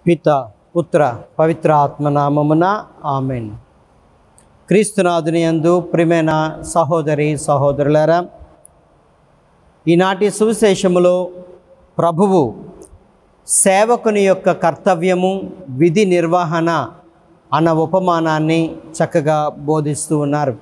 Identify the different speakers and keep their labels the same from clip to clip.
Speaker 1: పిత పుత్ర పవిత్ర ఆత్మనామమున ఆమెన్ క్రీస్తునాథుని యందు ప్రియమైన సహోదరి సహోదరులారా ఈనాటి సువిశేషములో ప్రభువు సేవకుని యొక్క కర్తవ్యము విధి నిర్వహణ అన్న ఉపమానాన్ని చక్కగా బోధిస్తూ ఉన్నారు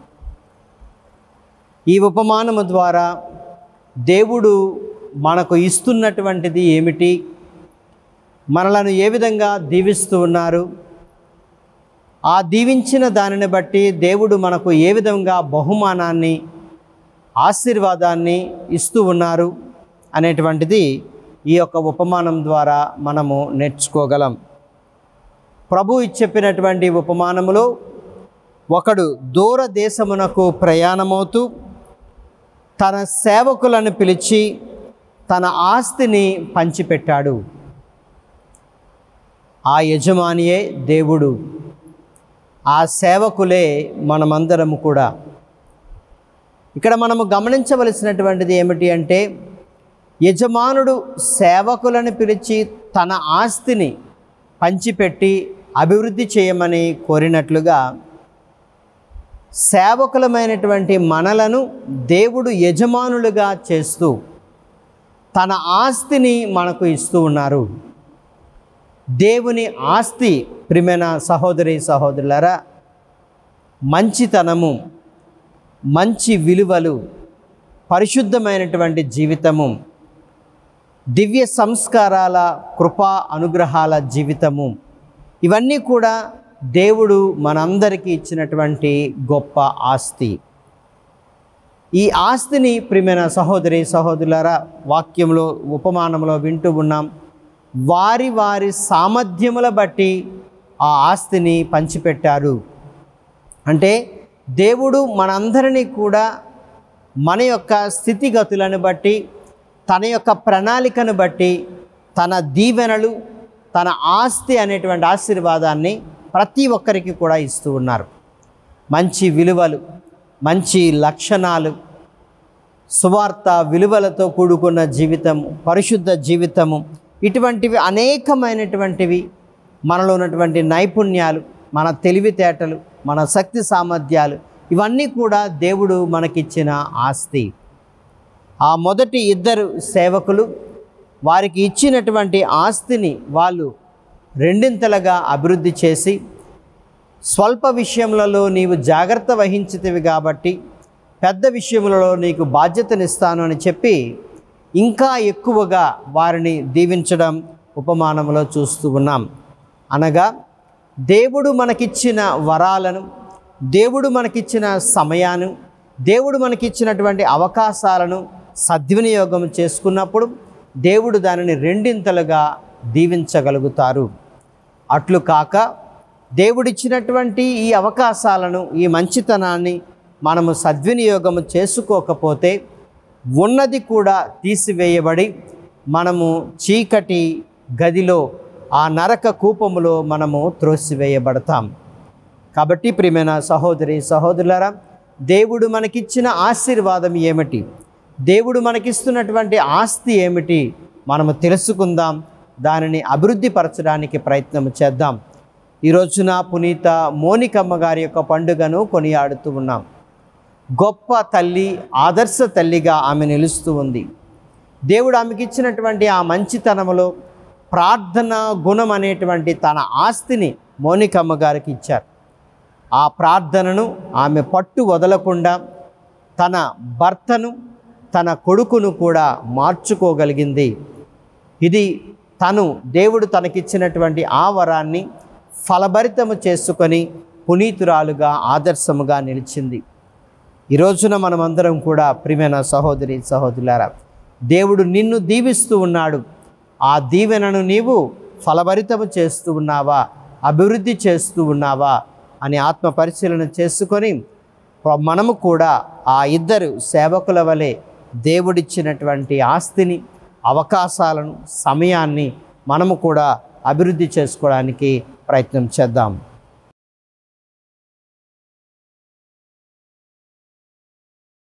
Speaker 1: ఈ ఉపమానము ద్వారా దేవుడు మనకు ఇస్తున్నటువంటిది ఏమిటి మనలను ఏ విధంగా దీవిస్తూ ఉన్నారు ఆ దీవించిన దానిని బట్టి దేవుడు మనకు ఏ విధంగా బహుమానాన్ని ఆశీర్వాదాన్ని ఇస్తూ ఉన్నారు అనేటువంటిది ఈ యొక్క ఉపమానం ద్వారా మనము నేర్చుకోగలం ప్రభు చెప్పినటువంటి ఉపమానములో ఒకడు దూర దేశమునకు ప్రయాణమవుతూ తన సేవకులను పిలిచి తన ఆస్తిని పంచిపెట్టాడు ఆ యజమానియే దేవుడు ఆ సేవకులే మనమందరము కూడా ఇక్కడ మనము గమనించవలసినటువంటిది ఏమిటి అంటే యజమానుడు సేవకులను పిలిచి తన ఆస్తిని పంచిపెట్టి అభివృద్ధి చేయమని కోరినట్లుగా సేవకులమైనటువంటి మనలను దేవుడు యజమానులుగా చేస్తూ తన ఆస్తిని మనకు ఇస్తూ ఉన్నారు దేవుని ఆస్తి ప్రిమైన సహోదరి సహోదరులరా మంచితనము మంచి విలువలు పరిశుద్ధమైనటువంటి జీవితము దివ్య సంస్కారాల కృపా అనుగ్రహాల జీవితము ఇవన్నీ కూడా దేవుడు మనందరికీ ఇచ్చినటువంటి గొప్ప ఆస్తి ఈ ఆస్తిని ప్రియమైన సహోదరి సహోదరులారా వాక్యంలో ఉపమానంలో వింటూ ఉన్నాం వారి వారి సామర్థ్యముల బట్టి ఆ ఆస్తిని పంచిపెట్టారు అంటే దేవుడు మనందరినీ కూడా మన యొక్క స్థితిగతులను బట్టి తన యొక్క ప్రణాళికను బట్టి తన దీవెనలు తన ఆస్తి అనేటువంటి ఆశీర్వాదాన్ని ప్రతి ఒక్కరికి కూడా ఇస్తూ ఉన్నారు మంచి విలువలు మంచి లక్షణాలు సువార్త విలువలతో కూడుకున్న జీవితము పరిశుద్ధ జీవితము ఇటువంటివి అనేకమైనటువంటివి మనలో ఉన్నటువంటి నైపుణ్యాలు మన తెలివితేటలు మన శక్తి సామర్థ్యాలు ఇవన్నీ కూడా దేవుడు మనకిచ్చిన ఆస్తి ఆ మొదటి ఇద్దరు సేవకులు వారికి ఇచ్చినటువంటి ఆస్తిని వాళ్ళు రెండింతలుగా అభివృద్ధి చేసి స్వల్ప విషయములలో నీవు జాగ్రత్త వహించితివి కాబట్టి పెద్ద విషయములలో నీకు బాధ్యతనిస్తాను అని చెప్పి ఇంకా ఎక్కువగా వారిని దీవించడం ఉపమానంలో చూస్తూ ఉన్నాం అనగా దేవుడు మనకిచ్చిన వరాలను దేవుడు మనకిచ్చిన సమయాన్ని దేవుడు మనకిచ్చినటువంటి అవకాశాలను సద్వినియోగం చేసుకున్నప్పుడు దేవుడు దానిని రెండింతలుగా దీవించగలుగుతారు అట్లు కాక దేవుడిచ్చినటువంటి ఈ అవకాశాలను ఈ మంచితనాన్ని మనము సద్వినియోగం చేసుకోకపోతే ఉన్నది కూడా తీసివేయబడి మనము చీకటి గదిలో ఆ నరక కూపములో మనము త్రోసివేయబడతాం కాబట్టి ప్రియమైన సహోదరి సహోదరులారా దేవుడు మనకిచ్చిన ఆశీర్వాదం ఏమిటి దేవుడు మనకిస్తున్నటువంటి ఆస్తి ఏమిటి మనము తెలుసుకుందాం దానిని అభివృద్ధి పరచడానికి ప్రయత్నం చేద్దాం ఈ రోజున పునీత మోనికమ్మ గారి యొక్క పండుగను కొనియాడుతూ ఉన్నాం గొప్ప తల్లి ఆదర్శ తల్లిగా ఆమె నిలుస్తూ ఉంది దేవుడు ఆమెకి ఇచ్చినటువంటి ఆ మంచితనములో ప్రార్థన గుణం అనేటువంటి తన ఆస్తిని మోనికమ్మ గారికి ఇచ్చారు ఆ ప్రార్థనను ఆమె పట్టు వదలకుండా తన భర్తను తన కొడుకును కూడా మార్చుకోగలిగింది ఇది తను దేవుడు తనకిచ్చినటువంటి ఆ వరాన్ని ఫలభరితము చేసుకొని పునీతురాలుగా ఆదర్శముగా నిలిచింది ఈ రోజున మనమందరం కూడా ప్రియమైన సహోదరి సహోదరులారా దేవుడు నిన్ను దీవిస్తూ ఉన్నాడు ఆ దీవెనను నీవు ఫలభరితము చేస్తూ ఉన్నావా అభివృద్ధి చేస్తూ ఉన్నావా అని ఆత్మ పరిశీలన చేసుకొని మనము కూడా ఆ ఇద్దరు సేవకుల వలె దేవుడిచ్చినటువంటి ఆస్తిని అవకాశాలను సమయాన్ని మనము కూడా అభివృద్ధి చేసుకోవడానికి ప్రయత్నం చేద్దాం